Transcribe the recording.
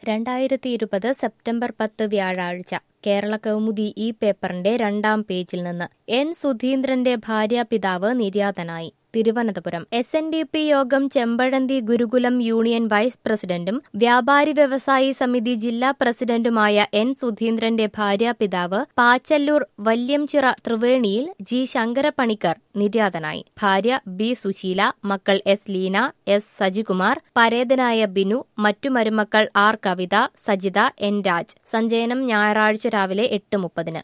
രണ്ടായിരത്തി ഇരുപത് സെപ്റ്റംബർ പത്ത് വ്യാഴാഴ്ച കേരള കൗമുദി ഈ പേപ്പറിന്റെ രണ്ടാം പേജിൽ നിന്ന് എൻ സുധീന്ദ്രന്റെ ഭാര്യാപിതാവ് നിര്യാതനായി Thiruvananthapuram S N D P യോഗം ചെമ്പഴന്തി ഗുരുകുലം യൂണിയൻ വൈസ് പ്രസിഡന്റും വ്യാപാരി വ്യവസായി സമിതി ജില്ലാ പ്രസിഡന്റുമായ എൻ സുധീന്ദ്രന്റെ ഭാര്യാപിതാവ് പാച്ചല്ലൂർ വല്യംചിറ ത്രിവേണിയിൽ ജി ശങ്കരപ്പണിക്കർ നിര്യാതനായി ഭാര്യ ബി സുശീല മക്കൾ എസ് ലീന എസ് സജികുമാർ പരേതനായ ബിനു മറ്റു മരുമക്കൾ ആർ കവിത സജിത എൻ രാജ് സഞ്ചയനം ഞായറാഴ്ച രാവിലെ എട്ട് മുപ്പതിന്